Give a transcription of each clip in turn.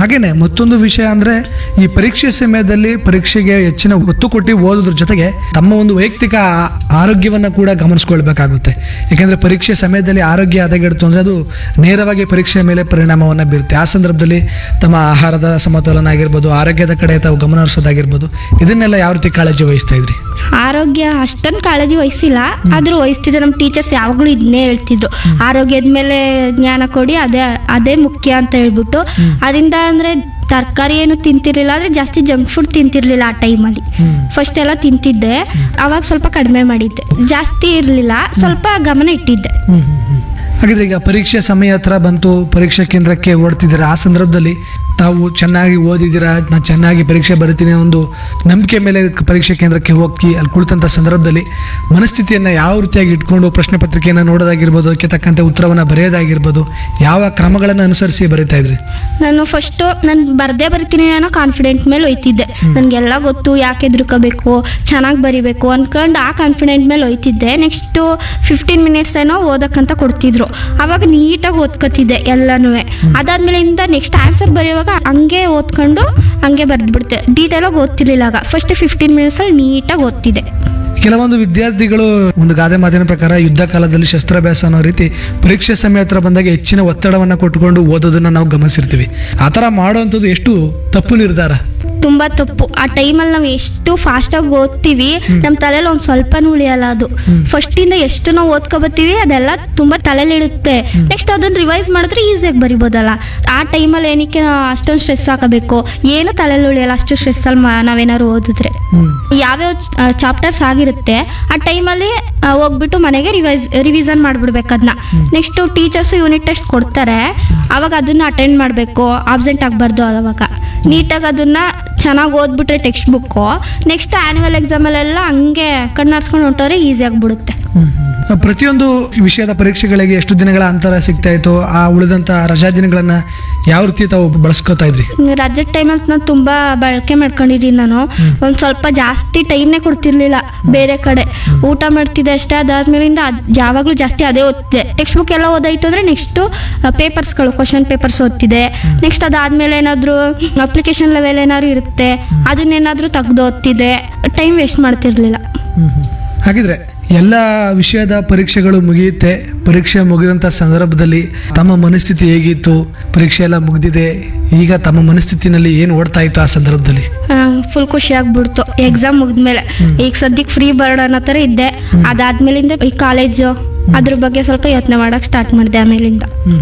ಹಾಗೇನೆ ಮತ್ತೊಂದು ವಿಷಯ ಅಂದ್ರೆ ಈ ಪರೀಕ್ಷೆ ಸಮಯದಲ್ಲಿ ಪರೀಕ್ಷೆಗೆ ಹೆಚ್ಚಿನ ಒತ್ತು ಕೊಟ್ಟು ಓದೋದ್ರ ಜೊತೆಗೆ ತಮ್ಮ ಒಂದು ವೈಯಕ್ತಿಕ ಆ- ಆರೋಗ್ಯವನ್ನ ಕೂಡ ಗಮನಿಸ್ಕೊಳ್ಬೇಕಾಗುತ್ತೆ ಯಾಕೆಂದ್ರೆ ಪರೀಕ್ಷೆ ಸಮಯದಲ್ಲಿ ಆರೋಗ್ಯ ಹದಗೆಡ್ತು ಅಂದ್ರೆ ಅದು ನೇರವಾಗಿ ಪರೀಕ್ಷೆಯ ಮೇಲೆ ಪರಿಣಾಮವನ್ನ ಬೀರುತ್ತೆ ಆ ಸಂದರ್ಭದಲ್ಲಿ ತಮ್ಮ ಆಹಾರದ ಸಮತೋಲನ ಆಗಿರ್ಬೋದು ಆರೋಗ್ಯದ ಕಡೆ ತಾವು ಗಮನ ಹರಿಸೋದಾಗಿರ್ಬೋದು ಇದನ್ನೆಲ್ಲ ಯಾವ ರೀತಿ ಕಾಳಜಿ ವಹಿಸ್ತಾ ಇದ್ರಿ ಆರೋಗ್ಯ ಅಷ್ಟೊಂದು ಕಾಳಜಿ ವಹಿಸಿಲ್ಲ ಆದ್ರೂ ವಹಿಸ್ತಿದ್ರು ನಮ್ಮ ಟೀಚರ್ಸ್ ಯಾವಾಗಲೂ ಇದನ್ನೇ ಹೇಳ್ತಿದ್ರು ಆರೋಗ್ಯದ ಮೇಲೆ ಜ್ಞಾನ ಕೊಡಿ ಅದೇ ಅದೇ ಮುಖ್ಯ ಅಂತ ಹೇಳ್ಬಿಟ್ಟು ಅದರಿಂದ ಅಂದ್ರೆ ತರಕಾರಿ ಏನು ತಿಂತಿರ್ಲಿಲ್ಲ ಆದ್ರೆ ಜಾಸ್ತಿ ಜಂಕ್ ಫುಡ್ ತಿಂತಿರ್ಲಿಲ್ಲ ಆ ಟೈಮಲ್ಲಿ ಫಸ್ಟ್ ಎಲ್ಲ ತಿಂತಿದ್ದೆ ಅವಾಗ ಸ್ವಲ್ಪ ಕಡಿಮೆ ಮಾಡಿದ್ದೆ ಜಾಸ್ತಿ ಇರಲಿಲ್ಲ ಸ್ವಲ್ಪ ಗಮನ ಇಟ್ಟಿದ್ದೆ ಹಾಗಿದ್ರೆ ಈಗ ಪರೀಕ್ಷೆ ಸಮಯ ಹತ್ರ ಬಂತು ಪರೀಕ್ಷಾ ಕೇಂದ್ರಕ್ಕೆ ಓಡ್ತಿದ್ದೀರಾ ಆ ಸಂದರ್ಭದಲ್ಲಿ ತಾವು ಚೆನ್ನಾಗಿ ಓದಿದ್ದೀರಾ ನಾನು ಚೆನ್ನಾಗಿ ಪರೀಕ್ಷೆ ಬರಿತೀನಿ ಅನ್ನೋ ಒಂದು ನಂಬಿಕೆ ಮೇಲೆ ಕ- ಪರೀಕ್ಷಾ ಕೇಂದ್ರಕ್ಕೆ ಹೋಗಿ ಅಲ್ಲಿ ಕುಳಿತಂಥ ಸಂದರ್ಭದಲ್ಲಿ ಮನಸ್ಥಿತಿಯನ್ನು ಯಾವ ರೀತಿಯಾಗಿ ಇಟ್ಕೊಂಡು ಪ್ರಶ್ನೆ ಪತ್ರಿಕೆಯನ್ನು ನೋಡೋದಾಗಿರ್ಬೋದು ಅದಕ್ಕೆ ತಕ್ಕಂತೆ ಉತ್ತರವನ್ನು ಬರೆಯೋದಾಗಿರ್ಬೋದು ಯಾವ ಕ್ರಮಗಳನ್ನು ಅನುಸರಿಸಿ ಬರೀತಾ ಇದ್ರಿ ನಾನು ಫಸ್ಟು ನಾನು ಬರ್ದೇ ಬರಿತೀನಿ ಅನ್ನೋ ಕಾನ್ಫಿಡೆಂಟ್ ಮೇಲೆ ಹೋಯ್ತಿದ್ದೆ ನನಗೆಲ್ಲ ಗೊತ್ತು ಯಾಕೆ ಎದ್ರುಕೋಬೇಕು ಚೆನ್ನಾಗಿ ಬರಿಬೇಕು ಅನ್ಕೊಂಡು ಆ ಕಾನ್ಫಿಡೆಂಟ್ ಮೇಲೆ ಹೋಯ್ತಿದ್ದೆ ನೆಕ್ಸ್ಟು ಫಿಫ್ಟೀನ್ ಮಿನಿಟ್ಸ್ ಏನೋ ಓದಕ್ಕಂತ ಕೊಡ್ತಿದ್ರು ಅವಾಗ ನೀಟಾಗಿ ಓದ್ಕೊತಿದ್ದೆ ಎಲ್ಲನೂ ಅದಾದ್ಮೇಲಿಂದ ನೆಕ್ಸ್ಟ್ ಆನ್ಸರ್ ಬರೆಯುವಾಗ ಹಂಗೆ ಓದ್ಕೊಂಡು ಹಂಗೆ ಬರೆದ್ಬಿಡ್ತೆ ಡೀಟೇಲಾಗಿ ಓದ್ತಿರ್ಲಿಲ್ಲ ಆಗ ಫಸ್ಟ್ ಫಿಫ್ಟೀನ್ ಮಿನಿಟ್ಸಲ್ಲಿ ನೀಟಾಗಿ ಓದ್ತಿದ್ದೆ ಕೆಲವೊಂದು ವಿದ್ಯಾರ್ಥಿಗಳು ಒಂದು ಗಾದೆ ಮಾತಿನ ಪ್ರಕಾರ ಯುದ್ಧ ಕಾಲದಲ್ಲಿ ಶಸ್ತ್ರಾಭ್ಯಾಸ ಅನ್ನೋ ರೀತಿ ಪರೀಕ್ಷೆ ಸಮಯ ಹತ್ರ ಬಂದಾಗ ಹೆಚ್ಚಿನ ಒತ್ತಡವನ್ನು ಕೊಟ್ಟುಕೊಂಡು ಓದೋದನ್ನ ನಾವು ಗಮನಿಸಿರ್ತೀವಿ ಆ ಥರ ಮಾಡುವಂಥದ್ದು ಎಷ್ಟು ತಪ್ಪು ನಿರ್ಧಾರ ತುಂಬ ತಪ್ಪು ಆ ಟೈಮಲ್ಲಿ ನಾವು ಎಷ್ಟು ಫಾಸ್ಟಾಗಿ ಓದ್ತೀವಿ ನಮ್ಮ ತಲೆಯಲ್ಲಿ ಒಂದು ಸ್ವಲ್ಪನೂ ಉಳಿಯಲ್ಲ ಅದು ಫಸ್ಟಿಂದ ಎಷ್ಟು ನಾವು ಓದ್ಕೊಬತ್ತೀವಿ ಅದೆಲ್ಲ ತುಂಬ ತಲೆಲಿಡುತ್ತೆ ನೆಕ್ಸ್ಟ್ ಅದನ್ನು ರಿವೈಸ್ ಮಾಡಿದ್ರೆ ಈಸಿಯಾಗಿ ಬರಿಬೋದಲ್ಲ ಆ ಟೈಮಲ್ಲಿ ಏನಕ್ಕೆ ಅಷ್ಟೊಂದು ಸ್ಟ್ರೆಸ್ ಹಾಕಬೇಕು ಏನು ತಲೆಯಲ್ಲಿ ಉಳಿಯಲ್ಲ ಅಷ್ಟು ಸ್ಟ್ರೆಸ್ಸಲ್ಲಿ ಮಾ ನಾವೇನಾದ್ರು ಓದಿದ್ರೆ ಯಾವ್ಯಾವ ಚಾಪ್ಟರ್ಸ್ ಆಗಿರುತ್ತೆ ಆ ಟೈಮಲ್ಲಿ ಹೋಗ್ಬಿಟ್ಟು ಮನೆಗೆ ರಿವೈಸ್ ರಿವಿಸನ್ ಮಾಡಿಬಿಡ್ಬೇಕು ಅದನ್ನ ನೆಕ್ಸ್ಟು ಟೀಚರ್ಸು ಯೂನಿಟ್ ಟೆಸ್ಟ್ ಕೊಡ್ತಾರೆ ಅವಾಗ ಅದನ್ನ ಅಟೆಂಡ್ ಮಾಡಬೇಕು ಆಬ್ಸೆಂಟ್ ಆಗಬಾರ್ದು ಅವಾಗ ನೀಟಾಗಿ ಅದನ್ನ ಚೆನ್ನಾಗಿ ಓದ್ಬಿಟ್ರೆ ಟೆಕ್ಸ್ಟ್ ಬುಕ್ಕು ನೆಕ್ಸ್ಟ್ ಆ್ಯನ್ಯುವಲ್ ಎಕ್ಸಾಮಲ್ಲೆಲ್ಲ ಹಂಗೆ ಕಣ್ಣಾರ್ಸ್ಕೊಂಡು ಹೊಂಟೋರೆ ಈಸಿ ಆಗಿಬಿಡುತ್ತೆ ಪ್ರತಿಯೊಂದು ವಿಷಯದ ಪರೀಕ್ಷೆಗಳಿಗೆ ಎಷ್ಟು ದಿನಗಳ ಅಂತರ ಸಿಗ್ತಾ ಇತ್ತು ಆ ಉಳಿದಂಥ ರಜಾ ದಿನಗಳನ್ನ ಯಾವ ರೀತಿ ತಾವು ಬಳಸ್ಕೊತಾ ಇದ್ರಿ ರಜದ ಟೈಮಲ್ಲಿ ನಾನು ತುಂಬ ಬಳಕೆ ಮಾಡ್ಕೊಂಡಿದ್ದೀನಿ ನಾನು ಒಂದು ಸ್ವಲ್ಪ ಜಾಸ್ತಿ ಟೈಮ್ನೇ ಕೊಡ್ತಿರ್ಲಿಲ್ಲ ಬೇರೆ ಕಡೆ ಊಟ ಮಾಡ್ತಿದ್ದೆ ಅಷ್ಟೇ ಅದಾದ್ಮೇಲಿಂದ ಅದ್ ಯಾವಾಗಲೂ ಜಾಸ್ತಿ ಅದೇ ಓದ್ತಿದ್ದೆ ಟೆಕ್ಸ್ಟ್ ಬುಕ್ ಎಲ್ಲ ಓದಾಯ್ತು ಅಂದರೆ ನೆಕ್ಸ್ಟು ಪೇಪರ್ಸ್ಗಳು ಕ್ವಶನ್ ಪೇಪರ್ಸ್ ಓದ್ತಿದ್ದೆ ನೆಕ್ಸ್ಟ್ ಅದಾದ್ಮೇಲೆ ಏನಾದರೂ ಅಪ್ಲಿಕೇಶನ್ ಲೆವೆಲ್ ಏನಾದ್ರು ಇರುತ್ತೆ ಅದನ್ನೇನಾದರೂ ತೆಗ್ದು ಓದ್ತಿದ್ದೆ ಟೈಮ್ ವೇಸ್ಟ್ ಮಾಡ್ತಿರ್ಲಿಲ್ಲ ಹಾಗಿದ್ರೆ ಎಲ್ಲ ವಿಷಯದ ಪರೀಕ್ಷೆಗಳು ಮುಗಿಯುತ್ತೆ ಪರೀಕ್ಷೆ ಮುಗಿದಂಥ ಸಂದರ್ಭದಲ್ಲಿ ತಮ್ಮ ಮನಸ್ಥಿತಿ ಹೇಗಿತ್ತು ಪರೀಕ್ಷೆ ಎಲ್ಲ ಮುಗ್ದಿದೆ ಈಗ ತಮ್ಮ ಮನಸ್ಥಿತಿನಲ್ಲಿ ಏನು ಓಡ್ತಾ ಇತ್ತು ಆ ಸಂದರ್ಭದಲ್ಲಿ ಫುಲ್ ಖುಷಿ ಆಗ್ಬಿಡ್ತು ಎಕ್ಸಾಮ್ ಮುಗಿದ್ಮೇಲೆ ಈಗ ಸದ್ಯಕ್ಕೆ ಫ್ರೀ ಬರ್ಡ್ ಅನ್ನೋ ಥರ ಇದ್ದೆ ಅದಾದ್ಮೇಲಿಂದ ಈ ಕಾಲೇಜು ಅದ್ರ ಬಗ್ಗೆ ಸ್ವಲ್ಪ ಯೋಚನೆ ಮಾಡೋಕೆ ಸ್ಟಾರ್ಟ್ ಮಾಡಿದೆ ಆಮೇಲಿಂದ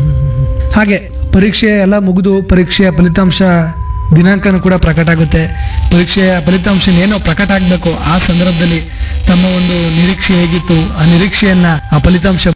ಹಾಗೆ ಪರೀಕ್ಷೆ ಎಲ್ಲ ಮುಗಿದು ಪರೀಕ್ಷೆಯ ಫಲಿತಾಂಶ ದಿನಾಂಕನೂ ಕೂಡ ಪ್ರಕಟ ಆಗುತ್ತೆ ಪರೀಕ್ಷೆಯ ಫಲಿತಾಂಶ ಏನೋ ಪ್ರಕಟ ಆಗಬೇಕು ಆ ಸಂದರ್ಭದಲ್ಲಿ ತಮ್ಮ ಒಂದು ನಿರೀಕ್ಷೆ ಹೇಗಿತ್ತು ಆ ನಿರೀಕ್ಷೆಯನ್ನ ಆ ಫಲಿತಾಂಶ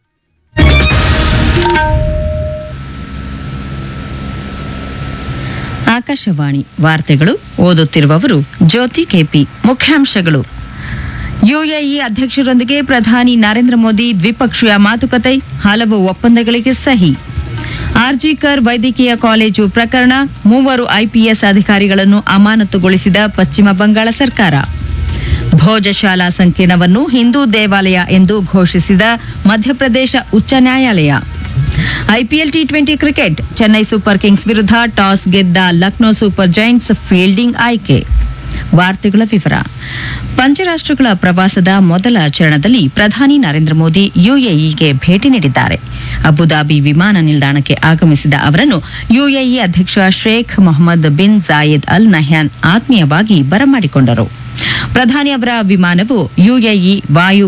ಆಕಾಶವಾಣಿ ವಾರ್ತೆಗಳು ಓದುತ್ತಿರುವವರು ಜ್ಯೋತಿ ಕೆಪಿ ಮುಖ್ಯಾಂಶಗಳು ಯುಎಇ ಅಧ್ಯಕ್ಷರೊಂದಿಗೆ ಪ್ರಧಾನಿ ನರೇಂದ್ರ ಮೋದಿ ದ್ವಿಪಕ್ಷೀಯ ಮಾತುಕತೆ ಹಲವು ಒಪ್ಪಂದಗಳಿಗೆ ಸಹಿ ಆರ್ಜಿಕರ್ ವೈದ್ಯಕೀಯ ಕಾಲೇಜು ಪ್ರಕರಣ ಮೂವರು ಐಪಿಎಸ್ ಅಧಿಕಾರಿಗಳನ್ನು ಅಮಾನತುಗೊಳಿಸಿದ ಪಶ್ಚಿಮ ಬಂಗಾಳ ಸರ್ಕಾರ ಭೋಜಶಾಲಾ ಸಂಕೀರ್ಣವನ್ನು ಹಿಂದೂ ದೇವಾಲಯ ಎಂದು ಘೋಷಿಸಿದ ಮಧ್ಯಪ್ರದೇಶ ಉಚ್ಚ ನ್ಯಾಯಾಲಯ IPL T twenty cricket Chennai Super Kings ವಿರುದ್ಧ ಟಾಸ್ ಗೆದ್ದ ಲಕ್ನೋ ಸೂಪರ್ ಜೈಂಟ್ಸ್ ಫೀಲ್ಡಿಂಗ್ ಆಯ್ಕೆ ವಾರ್ತೆಗಳ ವಿವರ ಪಂಚರಾಷ್ಟ್ರಗಳ ಪ್ರವಾಸದ ಮೊದಲ ಚರಣದಲ್ಲಿ ಪ್ರಧಾನಿ ನರೇಂದ್ರ ಮೋದಿ ಯುಎಇಗೆ ಭೇಟಿ ನೀಡಿದ್ದಾರೆ ಅಬುದಾಬಿ ವಿಮಾನ ನಿಲ್ದಾಣಕ್ಕೆ ಆಗಮಿಸಿದ ಅವರನ್ನು ಯುಎಇ ಅಧ್ಯಕ್ಷ Sheikh Mohammed bin Zayed Al Nahyan ಆತ್ಮೀಯವಾಗಿ ಬರಮಾಡಿಕೊಂಡರು ಪ್ರಧಾನಿ ಅವರ ವಿಮಾನವು ಯುಎಇ ವಾಯು